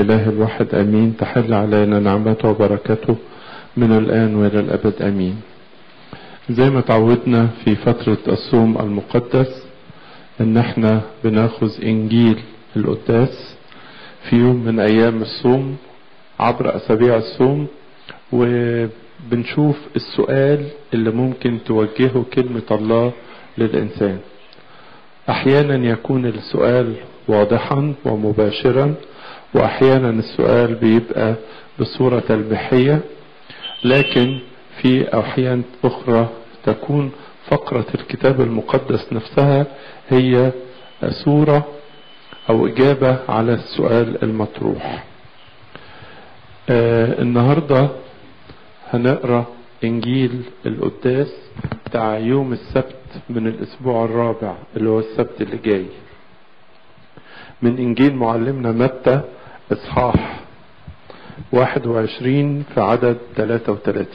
الإله الواحد أمين تحل علينا نعمته وبركته من الآن وإلى الأبد أمين زي ما تعودنا في فترة الصوم المقدس إن احنا بناخذ إنجيل القداس في يوم من أيام الصوم عبر أسابيع الصوم وبنشوف السؤال اللي ممكن توجهه كلمة الله للإنسان أحيانا يكون السؤال واضحا ومباشرا وأحيانا السؤال بيبقى بصورة تلميحية لكن في أحيان أخرى تكون فقرة الكتاب المقدس نفسها هي صورة أو إجابة على السؤال المطروح آه النهاردة هنقرأ إنجيل القداس بتاع يوم السبت من الأسبوع الرابع اللي هو السبت اللي جاي من إنجيل معلمنا متى إصحاح 21 في عدد 33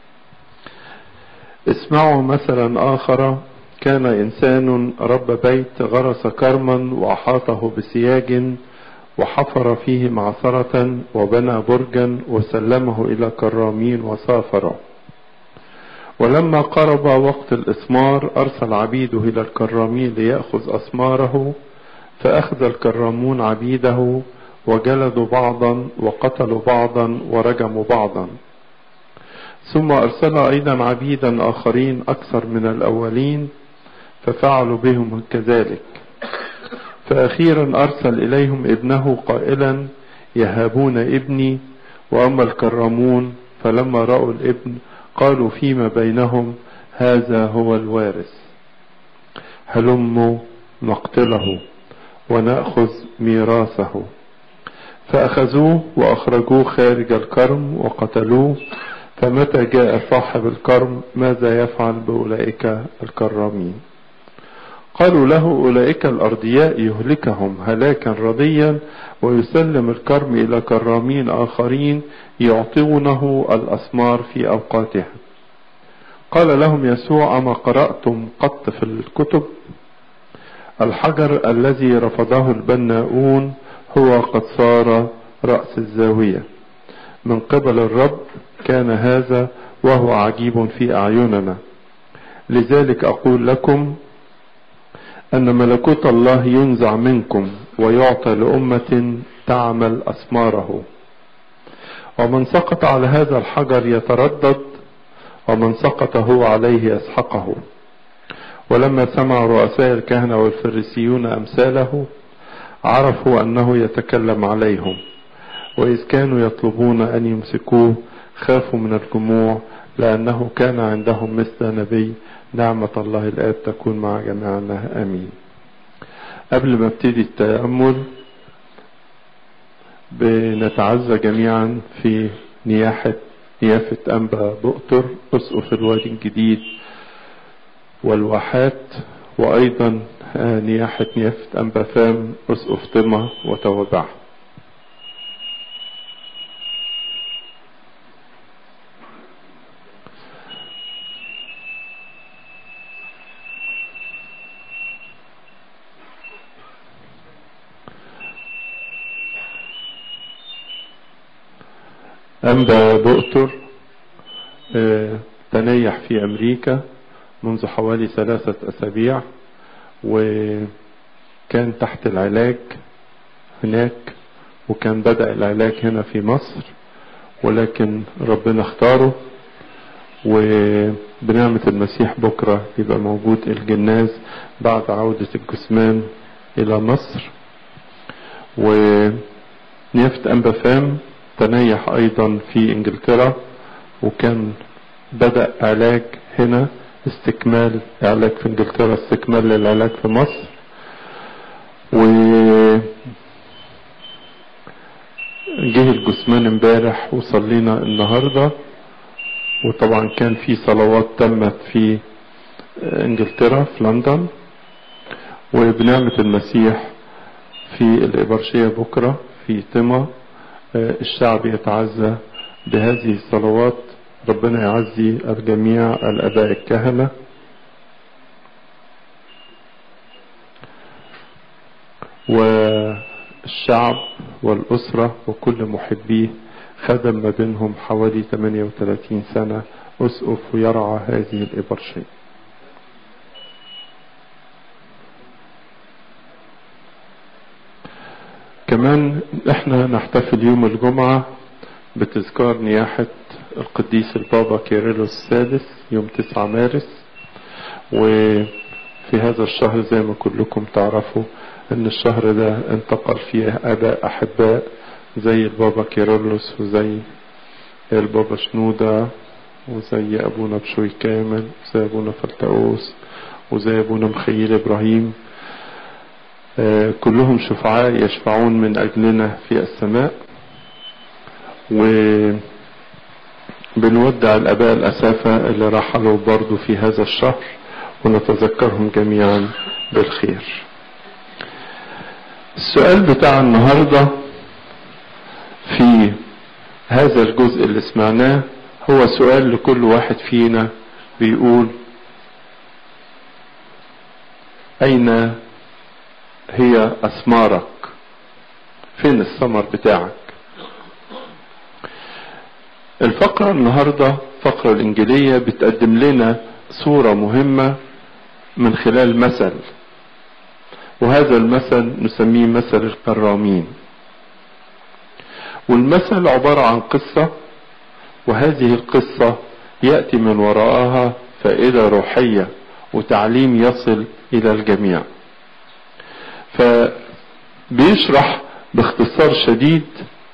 اسمعوا مثلا آخر كان إنسان رب بيت غرس كرما وأحاطه بسياج وحفر فيه معصرة وبنى برجا وسلمه إلى كرامين وسافر ولما قرب وقت الإسمار أرسل عبيده إلى الكرامين ليأخذ أسماره فأخذ الكرامون عبيده وجلدوا بعضا وقتلوا بعضا ورجموا بعضا ثم أرسل أيضا عبيدا آخرين أكثر من الأولين ففعلوا بهم كذلك فأخيرا أرسل إليهم ابنه قائلا يهابون ابني وأما الكرامون فلما رأوا الابن قالوا فيما بينهم هذا هو الوارث هلموا نقتله ونأخذ ميراثه فأخذوه وأخرجوه خارج الكرم وقتلوه فمتى جاء صاحب الكرم ماذا يفعل بأولئك الكرامين قالوا له أولئك الأرضياء يهلكهم هلاكا رضيا ويسلم الكرم إلى كرامين آخرين يعطونه الأسمار في أوقاتها قال لهم يسوع أما قرأتم قط في الكتب الحجر الذي رفضه البناؤون هو قد صار رأس الزاوية من قبل الرب كان هذا وهو عجيب في أعيننا لذلك أقول لكم أن ملكوت الله ينزع منكم ويعطى لأمة تعمل أسماره ومن سقط على هذا الحجر يتردد ومن سقط هو عليه يسحقه ولما سمع رؤساء الكهنة والفريسيون أمثاله عرفوا أنه يتكلم عليهم وإذ كانوا يطلبون أن يمسكوه خافوا من الجموع لأنه كان عندهم مثل نبي نعمة الله الآب تكون مع جميعنا آمين قبل ما ابتدي التأمل بنتعزى جميعا في نياحة نيافة أنبا بؤتر أسقف الوادي الجديد والواحات وأيضا نياحة نيافة أنبا فام أسقف طمة وتوابعه أنبا بؤتر تنيح في أمريكا منذ حوالي ثلاثة أسابيع وكان تحت العلاج هناك وكان بدأ العلاج هنا في مصر ولكن ربنا اختاره وبنعمة المسيح بكرة يبقى موجود الجناز بعد عودة الجثمان إلى مصر ونيافة أنبا فام تنيح أيضا في إنجلترا وكان بدأ علاج هنا استكمال علاج في انجلترا استكمال للعلاج في مصر و جه الجثمان امبارح وصلينا النهاردة وطبعا كان في صلوات تمت في انجلترا في لندن وبنعمة المسيح في الإبرشية بكرة في تما الشعب يتعزى بهذه الصلوات ربنا يعزي الجميع الأباء الكهنة والشعب والأسرة وكل محبيه خدم ما بينهم حوالي 38 سنة أسقف ويرعى هذه الإبرشية كمان احنا نحتفل يوم الجمعة بتذكار نياحة القديس البابا كيرلس السادس يوم 9 مارس وفي هذا الشهر زي ما كلكم تعرفوا ان الشهر ده انتقل فيه اباء احباء زي البابا كيرلس وزي البابا شنودة وزي ابونا بشوي كامل وزي ابونا فلتقوس وزي ابونا مخيل ابراهيم آه كلهم شفعاء يشفعون من اجلنا في السماء وبنودع الاباء الاسافة اللي رحلوا برضو في هذا الشهر ونتذكرهم جميعا بالخير السؤال بتاع النهاردة في هذا الجزء اللي سمعناه هو سؤال لكل واحد فينا بيقول أين هي أثمارك فين الثمر بتاعك الفقرة النهاردة فقرة الإنجيلية بتقدم لنا صورة مهمة من خلال مثل وهذا المثل نسميه مثل الكرامين والمثل عبارة عن قصة وهذه القصة يأتي من وراءها فائدة روحية وتعليم يصل إلى الجميع فبيشرح باختصار شديد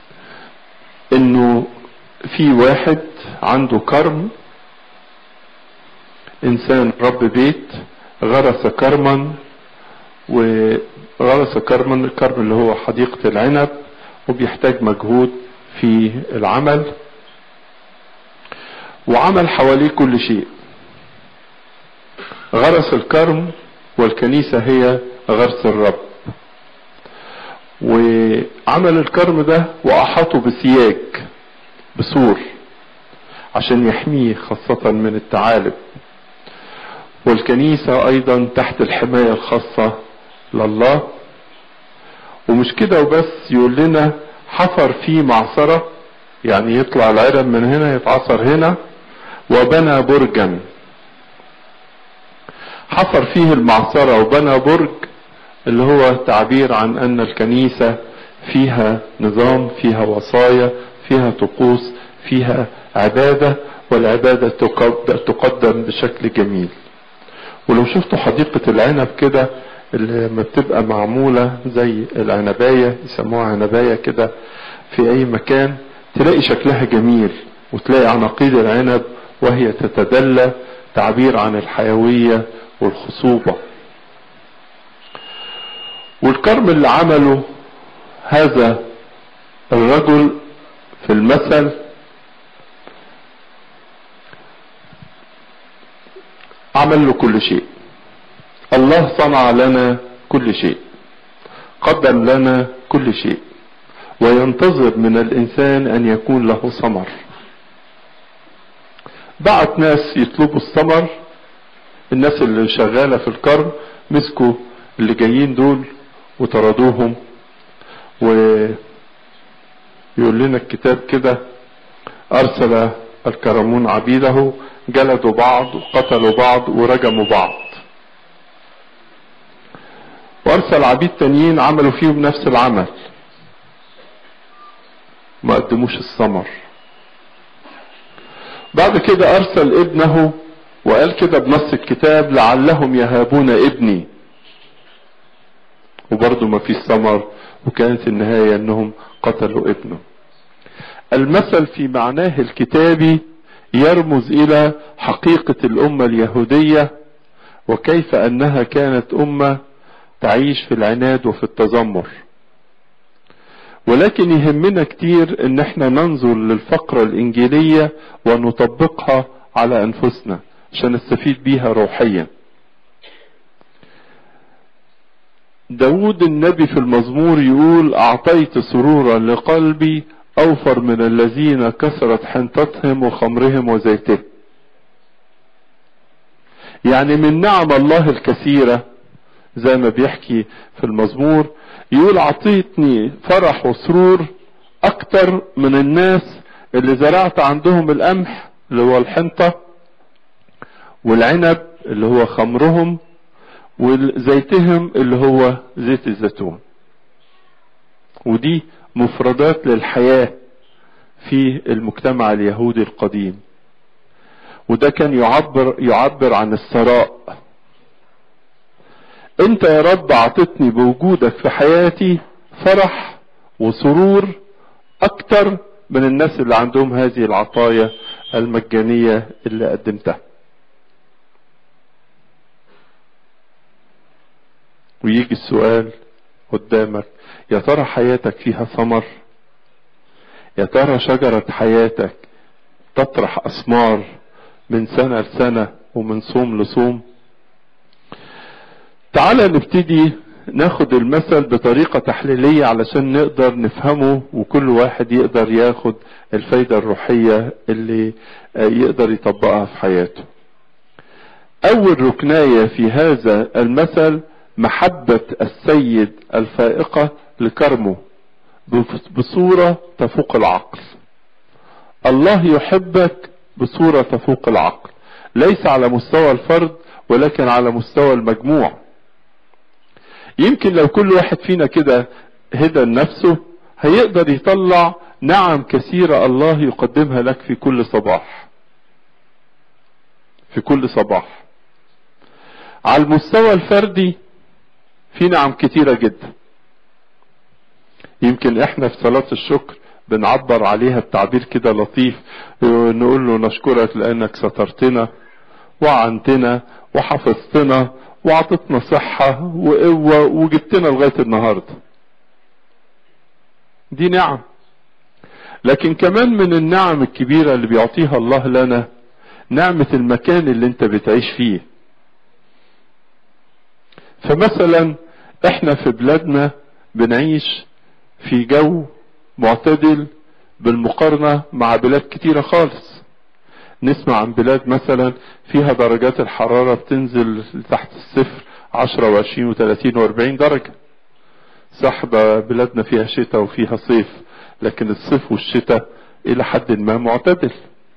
انه في واحد عنده كرم انسان رب بيت غرس كرما وغرس كرما الكرم اللي هو حديقة العنب وبيحتاج مجهود في العمل وعمل حواليه كل شيء غرس الكرم والكنيسة هي غرس الرب وعمل الكرم ده وأحاطه بسياج بسور عشان يحميه خاصة من الثعالب والكنيسة أيضا تحت الحماية الخاصة لله ومش كده وبس يقول لنا حفر فيه معصرة يعني يطلع العرب من هنا يتعصر هنا وبنى برجا حفر فيه المعصرة وبنى برج اللي هو تعبير عن ان الكنيسة فيها نظام فيها وصايا فيها طقوس فيها عبادة والعبادة تقدم بشكل جميل ولو شفتوا حديقة العنب كده اللي لما بتبقى معمولة زي العنباية يسموها عنباية كده في اي مكان تلاقي شكلها جميل وتلاقي عناقيد العنب وهي تتدلى تعبير عن الحيوية والخصوبة والكرم اللي عمله هذا الرجل في المثل عمل له كل شيء الله صنع لنا كل شيء قدم لنا كل شيء وينتظر من الانسان ان يكون له ثمر بعت ناس يطلبوا الثمر الناس اللي شغالة في الكرم مسكوا اللي جايين دول وطردوهم ويقول لنا الكتاب كده ارسل الكرمون عبيده جلدوا بعض وقتلوا بعض ورجموا بعض وارسل عبيد تانيين عملوا فيهم نفس العمل ما قدموش الثمر بعد كده ارسل ابنه وقال كده بنص الكتاب لعلهم يهابون ابني وبرضه ما فيش ثمر وكانت النهاية انهم قتلوا ابنه المثل في معناه الكتابي يرمز الى حقيقة الامة اليهودية وكيف انها كانت امة تعيش في العناد وفي التذمر ولكن يهمنا كتير ان احنا ننظر للفقرة الانجيلية ونطبقها على انفسنا عشان نستفيد بيها روحيا داود النبي في المزمور يقول اعطيت سرورا لقلبي اوفر من الذين كثرت حنطتهم وخمرهم وزيتهم يعني من نعم الله الكثيرة زي ما بيحكي في المزمور يقول عطيتني فرح وسرور اكتر من الناس اللي زرعت عندهم القمح اللي هو الحنطة والعنب اللي هو خمرهم وزيتهم اللي هو زيت الزيتون ودي مفردات للحياة في المجتمع اليهودي القديم وده كان يعبر يعبر عن الثراء انت يا رب اعطتني بوجودك في حياتي فرح وسرور اكتر من الناس اللي عندهم هذه العطايا المجانية اللي قدمتها ويجي السؤال قدامك يا ترى حياتك فيها ثمر يا ترى شجرة حياتك تطرح أثمار من سنة لسنة ومن صوم لصوم تعال نبتدي ناخد المثل بطريقة تحليلية علشان نقدر نفهمه وكل واحد يقدر ياخد الفايدة الروحية اللي يقدر يطبقها في حياته أول ركناية في هذا المثل محبة السيد الفائقة لكرمه بصورة تفوق العقل الله يحبك بصورة تفوق العقل ليس على مستوى الفرد ولكن على مستوى المجموع يمكن لو كل واحد فينا كده هدى لنفسه هيقدر يطلع نعم كثيرة الله يقدمها لك في كل صباح في كل صباح على المستوى الفردي في نعم كتيرة جدا يمكن احنا في صلاة الشكر بنعبر عليها بتعبير كده لطيف نقول له نشكرك لانك سترتنا وعنتنا وحفظتنا وعطتنا صحة وقوة وجبتنا لغاية النهاردة دي نعم لكن كمان من النعم الكبيرة اللي بيعطيها الله لنا نعمة المكان اللي انت بتعيش فيه فمثلا احنا في بلادنا بنعيش في جو معتدل بالمقارنة مع بلاد كتيرة خالص نسمع عن بلاد مثلا فيها درجات الحرارة بتنزل تحت الصفر عشرة وعشرين وثلاثين واربعين درجة صح ده بلادنا فيها شتاء وفيها صيف لكن الصيف والشتاء الى حد ما معتدل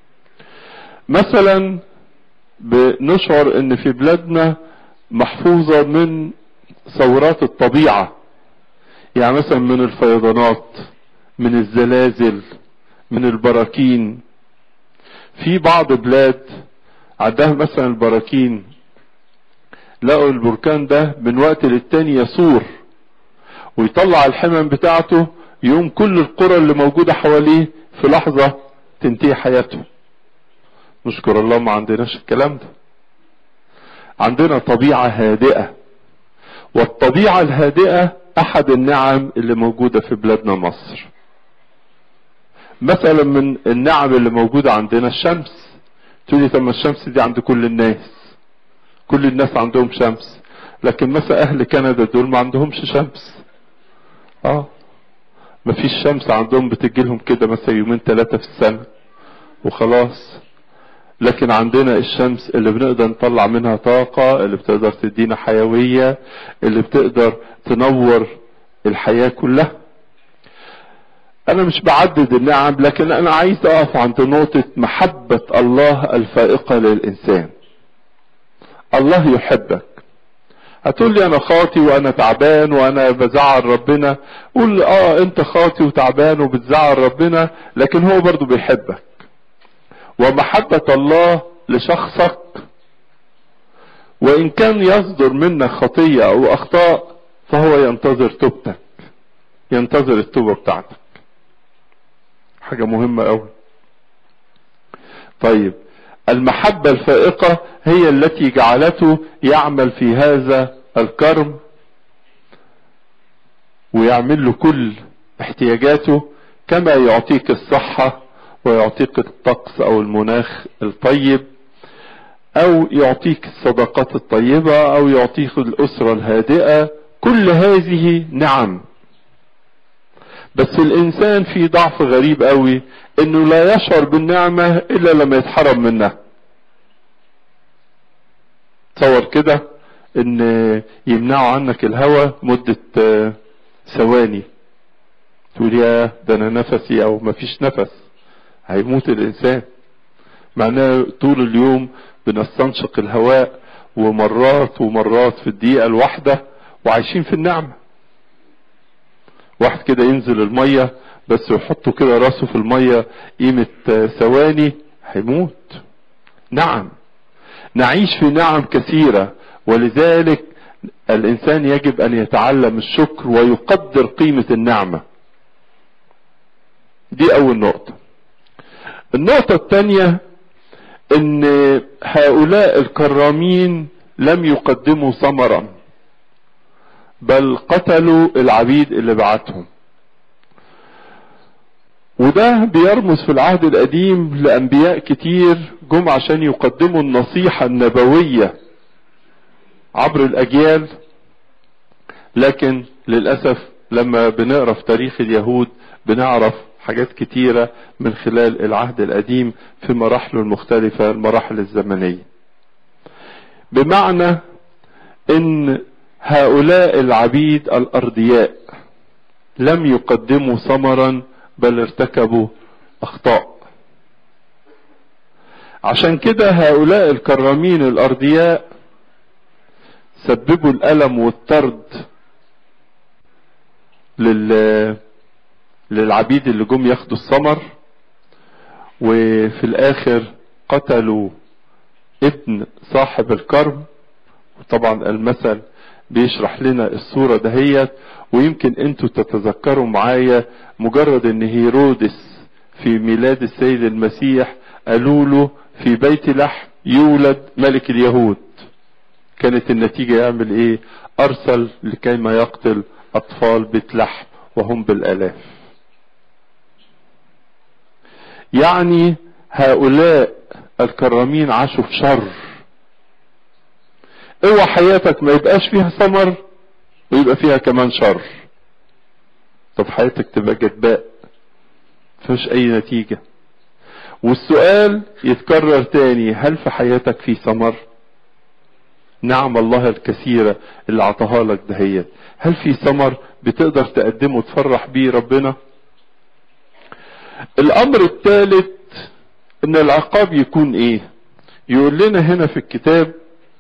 مثلا بنشعر ان في بلادنا محفوظة من ثورات الطبيعة يعني مثلا من الفيضانات من الزلازل من البراكين في بعض بلاد عندها مثلا البراكين لقوا البركان ده من وقت للتاني يصور ويطلع الحمم بتاعته يقوم كل القرى اللي موجودة حواليه في لحظة تنتهي حياته نشكر الله ما عندناش الكلام ده عندنا طبيعة هادئة والطبيعة الهادئة احد النعم اللي موجودة في بلادنا مصر مثلا من النعم اللي موجودة عندنا الشمس تقولي طب ما الشمس دي عند كل الناس كل الناس عندهم شمس لكن مثلا اهل كندا دول ما عندهمش شمس اه ما فيش شمس عندهم بتجيلهم كده مثلا يومين ثلاثة في السنة وخلاص لكن عندنا الشمس اللي بنقدر نطلع منها طاقة اللي بتقدر تدينا حيوية اللي بتقدر تنور الحياة كلها انا مش بعدد النعم لكن انا عايز اقف عند نقطة محبة الله الفائقة للانسان الله يحبك هتقول لي انا خاطي وانا تعبان وانا بزعل ربنا قول اه انت خاطي وتعبان وبتزعل ربنا لكن هو برضو بيحبك ومحبة الله لشخصك وان كان يصدر منك خطية او اخطاء فهو ينتظر توبتك ينتظر التوبة بتاعتك حاجة مهمة قوي طيب المحبة الفائقة هي التي جعلته يعمل في هذا الكرم ويعمل له كل احتياجاته كما يعطيك الصحة ويعطيك الطقس او المناخ الطيب او يعطيك الصداقات الطيبة او يعطيك الاسرة الهادئة كل هذه نعم بس الانسان في ضعف غريب قوي انه لا يشعر بالنعمة الا لما يتحرم منها تصور كده ان يمنعوا عنك الهواء مدة ثواني تقول يا ده انا نفسي او مفيش نفس هيموت الانسان معناه طول اليوم بنستنشق الهواء ومرات ومرات في الدقيقة الواحدة وعايشين في النعمة واحد كده ينزل المية بس يحطوا كده راسه في المية قيمة ثواني هيموت نعم نعيش في نعم كثيرة ولذلك الإنسان يجب أن يتعلم الشكر ويقدر قيمة النعمة دي أول نقطة النقطة الثانية ان هؤلاء الكرامين لم يقدموا ثمرا بل قتلوا العبيد اللي بعتهم وده بيرمز في العهد القديم لانبياء كتير جم عشان يقدموا النصيحة النبوية عبر الاجيال لكن للاسف لما بنقرا في تاريخ اليهود بنعرف حاجات كتيرة من خلال العهد القديم في مراحله المختلفة المراحل الزمنية بمعنى ان هؤلاء العبيد الارضياء لم يقدموا ثمرا بل ارتكبوا اخطاء عشان كده هؤلاء الكرامين الارضياء سببوا الالم والطرد لل للعبيد اللي جم ياخدوا الثمر وفي الاخر قتلوا ابن صاحب الكرم وطبعا المثل بيشرح لنا الصورة دهيت ويمكن انتوا تتذكروا معايا مجرد ان هيرودس في ميلاد السيد المسيح قالوا له في بيت لحم يولد ملك اليهود كانت النتيجة يعمل ايه ارسل لكيما يقتل اطفال بيت لحم وهم بالالاف يعني هؤلاء الكرامين عاشوا في شر اوعى حياتك ما يبقاش فيها ثمر ويبقى فيها كمان شر طب حياتك تبقى جدباء مفيش اي نتيجة والسؤال يتكرر تاني هل في حياتك في ثمر نعم الله الكثيرة اللي عطاها لك دهيت هل في ثمر بتقدر تقدمه تفرح بيه ربنا الامر الثالث ان العقاب يكون ايه يقول لنا هنا في الكتاب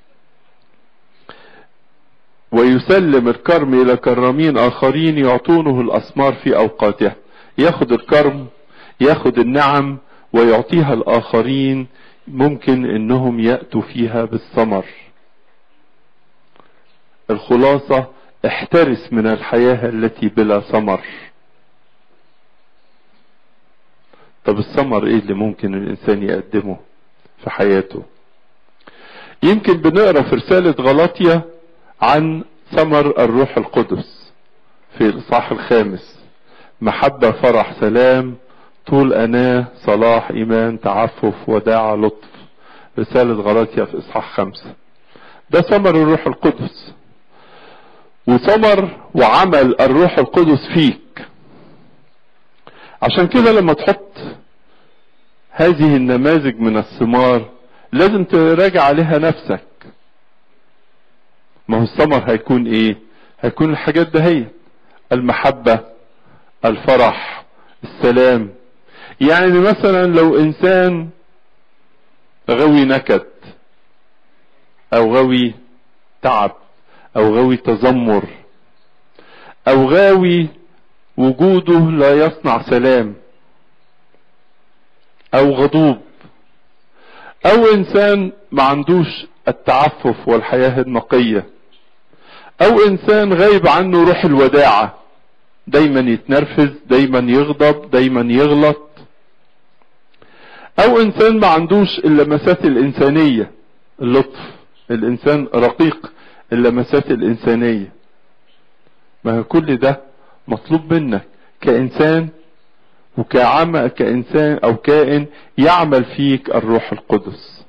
ويسلم الكرم الى كرامين اخرين يعطونه الاسمار في اوقاتها ياخد الكرم ياخد النعم ويعطيها الاخرين ممكن انهم ياتوا فيها بالثمر الخلاصه احترس من الحياه التي بلا ثمر طب الثمر ايه اللي ممكن الانسان يقدمه في حياته يمكن بنقرا في رسالة غلاطيا عن ثمر الروح القدس في الاصحاح الخامس محبة فرح سلام طول اناه صلاح ايمان تعفف وداعة لطف رسالة غلاطيا في اصحاح خمسة ده ثمر الروح القدس وثمر وعمل الروح القدس فيك عشان كده لما تحط هذه النماذج من الثمار لازم تراجع عليها نفسك ما هو الثمر هيكون ايه هيكون الحاجات دهيت المحبة الفرح السلام يعني مثلا لو انسان غوي نكد او غوي تعب او غوي تذمر او غاوي وجوده لا يصنع سلام او غضوب او انسان ما عندوش التعفف والحياة النقية او انسان غايب عنه روح الوداعة دايما يتنرفز دايما يغضب دايما يغلط او انسان ما عندوش اللمسات الانسانية اللطف الانسان رقيق اللمسات الانسانية ما هو كل ده مطلوب منك كإنسان وكعمى كإنسان أو كائن يعمل فيك الروح القدس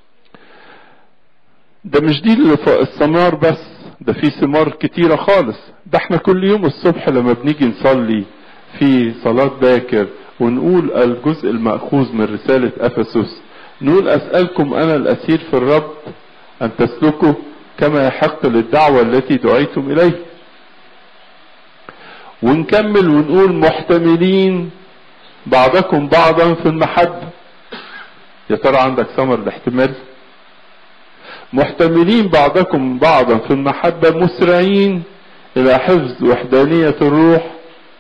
ده مش دي الثمار بس ده في ثمار كتيرة خالص ده احنا كل يوم الصبح لما بنيجي نصلي في صلاة باكر ونقول الجزء المأخوذ من رسالة أفسس نقول أسألكم أنا الأسير في الرب أن تسلكوا كما يحق للدعوة التي دعيتم إليه ونكمل ونقول محتملين بعضكم بعضا في المحبة يا ترى عندك ثمر الاحتمال محتملين بعضكم بعضا في المحبة مسرعين إلى حفظ وحدانية الروح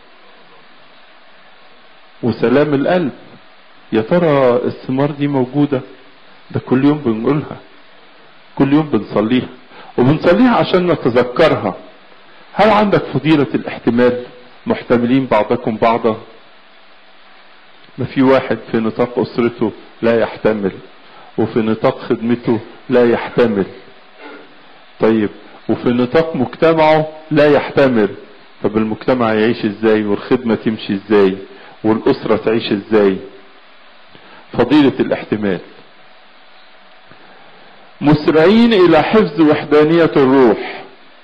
وسلام القلب يا ترى الثمار دي موجودة ده كل يوم بنقولها كل يوم بنصليها وبنصليها عشان نتذكرها هل عندك فضيلة الاحتمال محتملين بعضكم بعضا ما في واحد في نطاق أسرته لا يحتمل وفي نطاق خدمته لا يحتمل طيب وفي نطاق مجتمعه لا يحتمل طب المجتمع يعيش ازاي والخدمة تمشي ازاي والأسرة تعيش ازاي فضيلة الاحتمال مسرعين إلى حفظ وحدانية الروح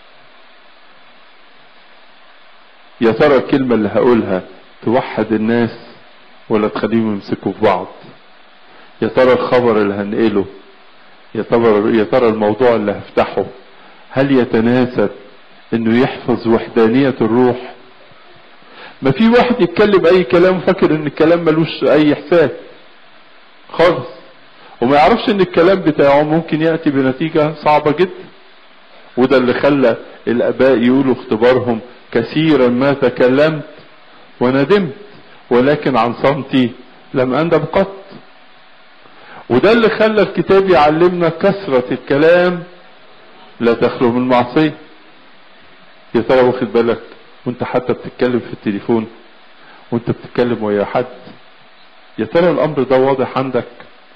يا ترى الكلمة اللي هقولها توحد الناس ولا تخليهم يمسكوا في بعض يا ترى الخبر اللي هنقله يا ترى يا ترى الموضوع اللي هفتحه هل يتناسب انه يحفظ وحدانية الروح ما في واحد يتكلم اي كلام فاكر ان الكلام ملوش اي حساب خالص وما يعرفش ان الكلام بتاعه ممكن يأتي بنتيجة صعبة جدا وده اللي خلى الاباء يقولوا اختبارهم كثيرا ما تكلمت وندمت ولكن عن صمتي لم اندم قط وده اللي خلى الكتاب يعلمنا كثرة الكلام لا تخلو من معصية يا ترى واخد بالك وانت حتى بتتكلم في التليفون وانت بتتكلم ويا حد يا ترى الامر ده واضح عندك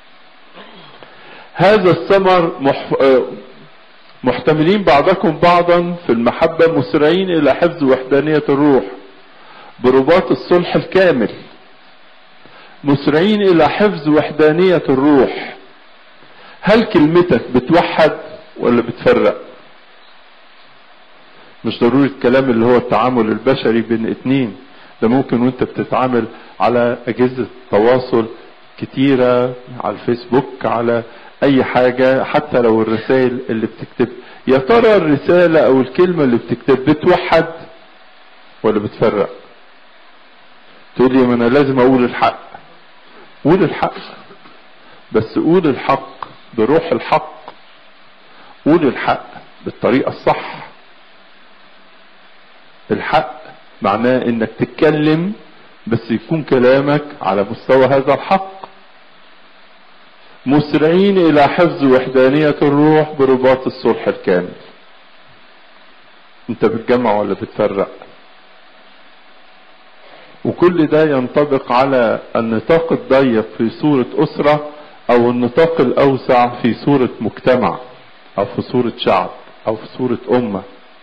هذا الثمر مح... محتملين بعضكم بعضا في المحبة مسرعين الى حفظ وحدانية الروح برباط الصلح الكامل مسرعين الى حفظ وحدانية الروح هل كلمتك بتوحد ولا بتفرق مش ضروري الكلام اللي هو التعامل البشري بين اتنين ده ممكن وانت بتتعامل على اجهزة تواصل كتيرة على الفيسبوك على اي حاجة حتى لو الرسائل اللي بتكتب يا ترى الرسالة او الكلمة اللي بتكتب بتوحد ولا بتفرق تقول لي ما انا لازم اقول الحق قول الحق بس قول الحق بروح الحق قول الحق بالطريقة الصح الحق معناه انك تتكلم بس يكون كلامك على مستوى هذا الحق مسرعين الى حفظ وحدانية الروح برباط الصلح الكامل انت بتجمع ولا بتفرق وكل ده ينطبق على النطاق الضيق في صورة أسرة أو النطاق الأوسع في صورة مجتمع أو في صورة شعب أو في صورة أمة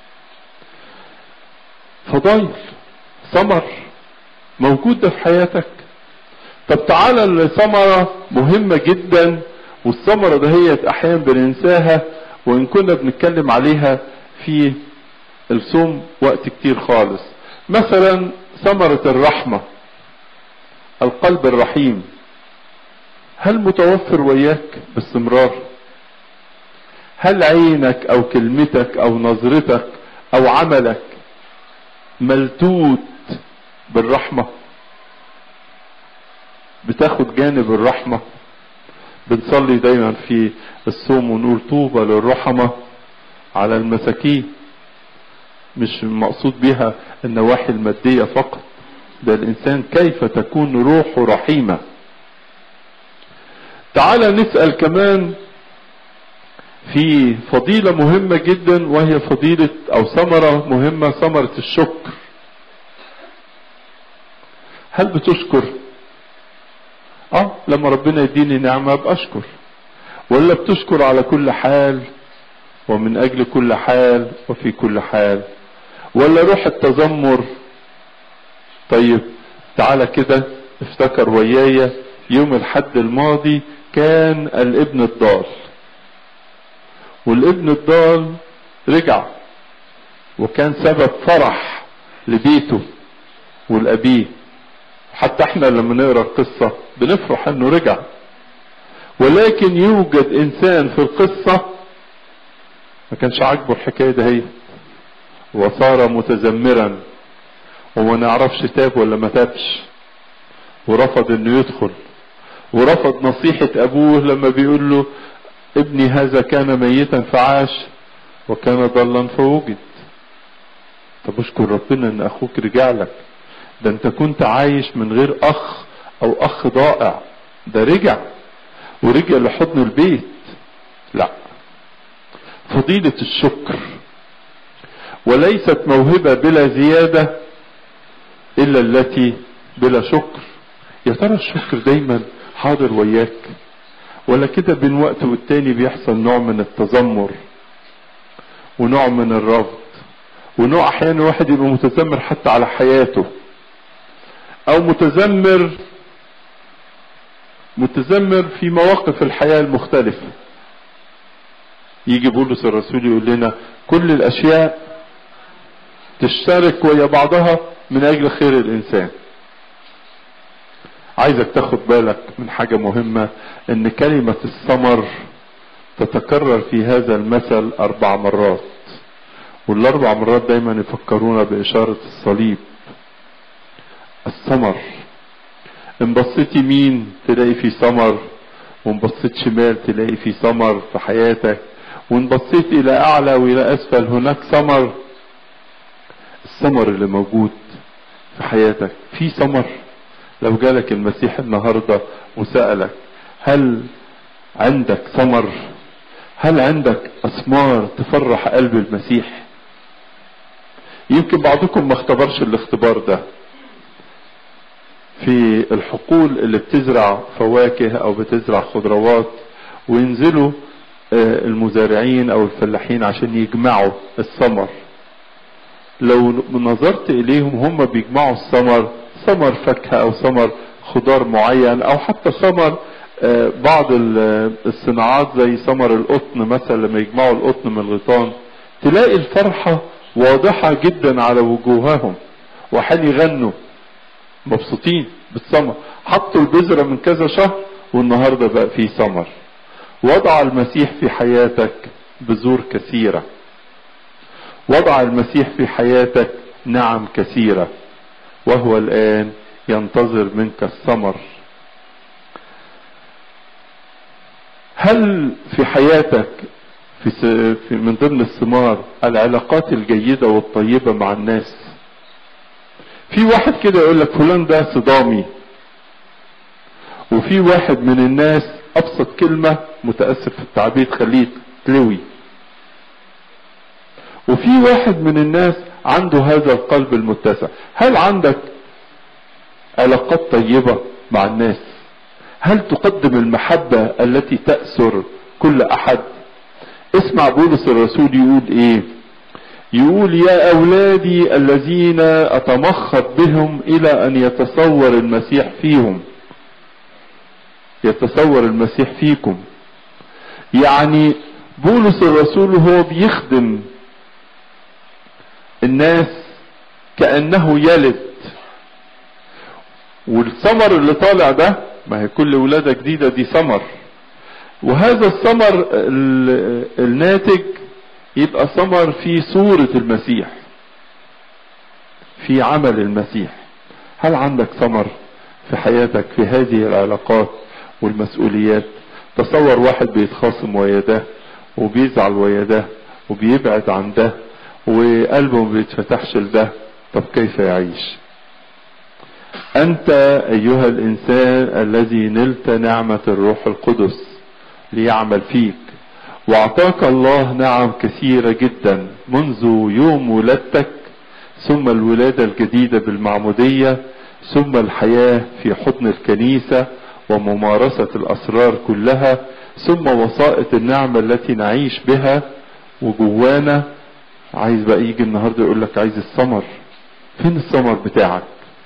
فضايل ثمر موجود ده في حياتك طب تعالى لثمرة مهمة جدا والثمرة دهيت أحيانا بننساها وإن كنا بنتكلم عليها في الصوم وقت كتير خالص مثلا ثمرة الرحمة القلب الرحيم هل متوفر وياك باستمرار هل عينك او كلمتك او نظرتك او عملك ملتوت بالرحمة بتاخد جانب الرحمة بنصلي دايما في الصوم ونقول طوبى للرحمة على المساكين مش مقصود بها النواحي المادية فقط ده الإنسان كيف تكون روحه رحيمة تعال نسأل كمان في فضيلة مهمة جدا وهي فضيلة أو ثمرة مهمة ثمرة الشكر هل بتشكر اه لما ربنا يديني نعمة بأشكر ولا بتشكر على كل حال ومن أجل كل حال وفي كل حال ولا روح التذمر طيب تعالى كده افتكر ويايا يوم الحد الماضي كان الابن الضال والابن الضال رجع وكان سبب فرح لبيته ولأبيه حتى احنا لما نقرا القصة بنفرح انه رجع ولكن يوجد انسان في القصة ما كانش عاجبه الحكاية ده هي وصار متذمرا وما نعرفش تاب ولا ما تابش ورفض انه يدخل ورفض نصيحة ابوه لما بيقول له ابني هذا كان ميتا فعاش وكان ضلا فوجد طب اشكر ربنا ان اخوك رجع لك ده انت كنت عايش من غير اخ او اخ ضائع ده رجع ورجع لحضن البيت لا فضيلة الشكر وليست موهبة بلا زيادة الا التي بلا شكر يا ترى الشكر دايما حاضر وياك ولا كده بين وقت والتاني بيحصل نوع من التذمر ونوع من الرفض ونوع احيانا واحد يبقى متذمر حتى على حياته او متذمر متذمر في مواقف الحياة المختلفة يجي بولس الرسول يقول لنا كل الاشياء تشترك ويا بعضها من اجل خير الانسان عايزك تاخد بالك من حاجة مهمة ان كلمة الثمر تتكرر في هذا المثل اربع مرات والاربع مرات دايما يفكرونا باشارة الصليب الثمر ان بصيت يمين تلاقي في ثمر وان بصيت شمال تلاقي في ثمر في حياتك وان بصيت الى اعلى والى اسفل هناك ثمر الثمر اللي موجود في حياتك في ثمر لو جالك المسيح النهاردة وسألك هل عندك ثمر هل عندك أثمار تفرح قلب المسيح يمكن بعضكم ما اختبرش الاختبار ده في الحقول اللي بتزرع فواكه او بتزرع خضروات وينزلوا المزارعين او الفلاحين عشان يجمعوا الثمر لو نظرت اليهم هم بيجمعوا الثمر ثمر فاكهة او ثمر خضار معين او حتى ثمر بعض الصناعات زي ثمر القطن مثلا لما يجمعوا القطن من الغيطان تلاقي الفرحة واضحة جدا على وجوههم وحين يغنوا مبسوطين بالثمر حطوا البذرة من كذا شهر والنهاردة بقى فيه ثمر وضع المسيح في حياتك بذور كثيرة وضع المسيح في حياتك نعم كثيرة وهو الآن ينتظر منك الثمر هل في حياتك في, في من ضمن الثمار العلاقات الجيدة والطيبة مع الناس في واحد كده يقول لك فلان ده صدامي وفي واحد من الناس ابسط كلمة متأسف في التعبير خليه تلوي وفي واحد من الناس عنده هذا القلب المتسع هل عندك علاقات طيبة مع الناس هل تقدم المحبة التي تأسر كل احد اسمع بولس الرسول يقول ايه يقول يا اولادي الذين اتمخض بهم الى ان يتصور المسيح فيهم يتصور المسيح فيكم يعني بولس الرسول هو بيخدم الناس كأنه يلد والثمر اللي طالع ده ما هي كل ولادة جديدة دي ثمر وهذا الثمر الناتج يبقى ثمر في صورة المسيح في عمل المسيح هل عندك ثمر في حياتك في هذه العلاقات والمسؤوليات تصور واحد بيتخاصم ويا ده وبيزعل ويا ده وبيبعد عن ده وقلبه ما بيتفتحش لده طب كيف يعيش انت ايها الانسان الذي نلت نعمة الروح القدس ليعمل فيك واعطاك الله نعم كثيرة جدا منذ يوم ولادتك ثم الولادة الجديدة بالمعمودية ثم الحياة في حضن الكنيسة وممارسة الاسرار كلها ثم وسائط النعمة التي نعيش بها وجوانا عايز بقى يجي النهاردة يقول لك عايز الثمر فين الثمر بتاعك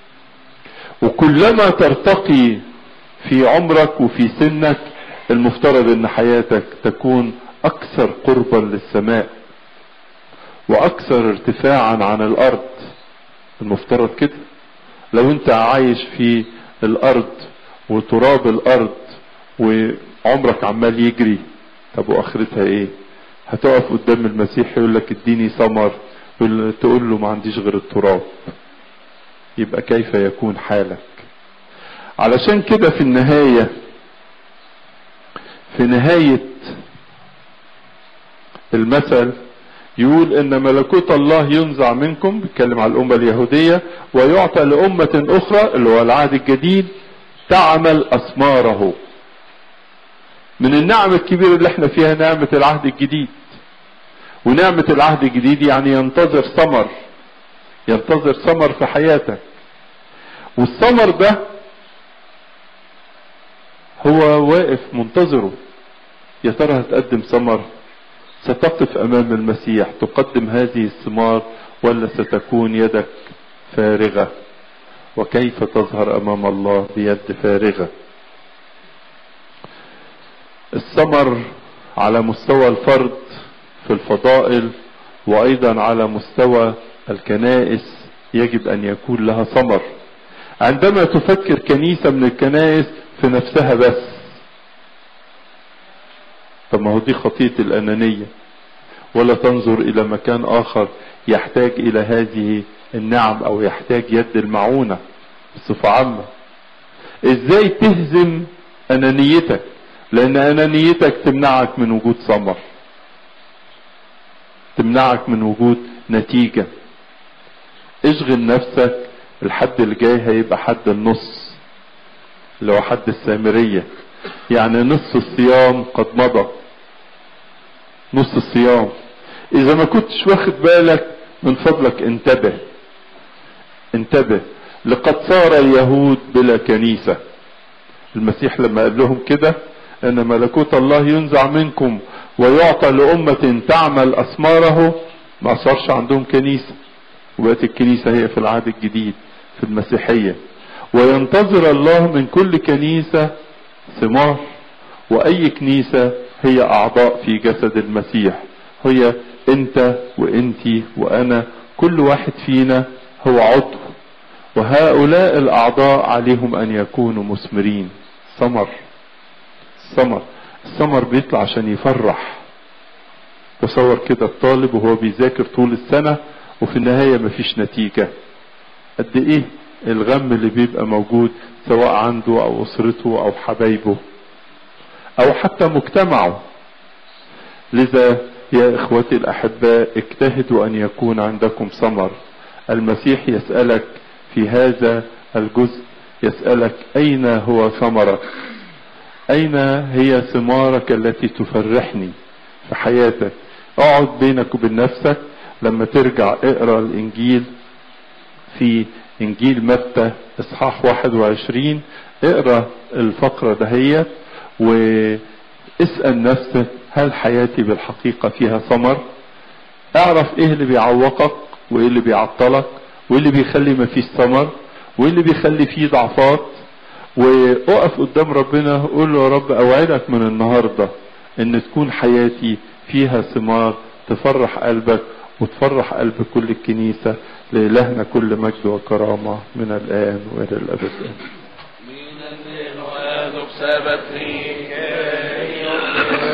وكلما ترتقي في عمرك وفي سنك المفترض ان حياتك تكون اكثر قربا للسماء واكثر ارتفاعا عن الارض المفترض كده لو انت عايش في الارض وتراب الارض وعمرك عمال يجري طب واخرتها ايه هتقف قدام المسيح يقول لك اديني ثمر تقول له ما عنديش غير التراب يبقى كيف يكون حالك علشان كده في النهاية في نهاية المثل يقول ان ملكوت الله ينزع منكم بيتكلم على الامة اليهودية ويعطى لأمة اخرى اللي هو العهد الجديد تعمل اثماره من النعم الكبيرة اللي احنا فيها نعمة العهد الجديد ونعمة العهد الجديد يعني ينتظر ثمر ينتظر ثمر في حياتك والثمر ده هو واقف منتظره يا ترى هتقدم ثمر ستقف امام المسيح تقدم هذه الثمار ولا ستكون يدك فارغة وكيف تظهر امام الله بيد فارغة الثمر على مستوى الفرد في الفضائل وايضا على مستوى الكنائس يجب ان يكون لها ثمر عندما تفكر كنيسة من الكنائس في نفسها بس طب ما هو دي خطية الأنانية ولا تنظر إلى مكان آخر يحتاج إلى هذه النعم أو يحتاج يد المعونة بصفة عامة إزاي تهزم أنانيتك لأن أنانيتك تمنعك من وجود ثمر تمنعك من وجود نتيجة اشغل نفسك الحد اللي جاي هيبقى حد النص اللي هو حد السامرية يعني نص الصيام قد مضى نص الصيام اذا ما كنتش واخد بالك من فضلك انتبه انتبه لقد صار اليهود بلا كنيسة المسيح لما قال لهم كده ان ملكوت الله ينزع منكم ويعطى لأمة تعمل أثماره ما صارش عندهم كنيسة وبقت الكنيسة هي في العهد الجديد في المسيحية وينتظر الله من كل كنيسة ثمار وأي كنيسة هي أعضاء في جسد المسيح هي أنت وأنتي وأنا كل واحد فينا هو عضو وهؤلاء الأعضاء عليهم أن يكونوا مثمرين ثمر ثمر الثمر بيطلع عشان يفرح تصور كده الطالب وهو بيذاكر طول السنة وفي النهاية مفيش نتيجة قد ايه الغم اللي بيبقى موجود سواء عنده او اسرته او حبايبه او حتى مجتمعه لذا يا اخوتي الاحباء اجتهدوا ان يكون عندكم ثمر المسيح يسألك في هذا الجزء يسألك اين هو ثمرك اين هي ثمارك التي تفرحني في حياتك اقعد بينك وبين نفسك لما ترجع اقرا الانجيل في انجيل متى اصحاح 21 اقرا الفقره دهيت واسال نفسك هل حياتي بالحقيقه فيها ثمر اعرف ايه اللي بيعوقك وايه اللي بيعطلك وايه اللي بيخلي ما فيش ثمر وايه اللي بيخلي فيه ضعفات واقف قدام ربنا قول له يا رب اوعدك من النهارده ان تكون حياتي فيها ثمار تفرح قلبك وتفرح قلب كل الكنيسة لإلهنا كل مجد وكرامة من الآن وإلى الأبد Min en del och är dock sabbatrik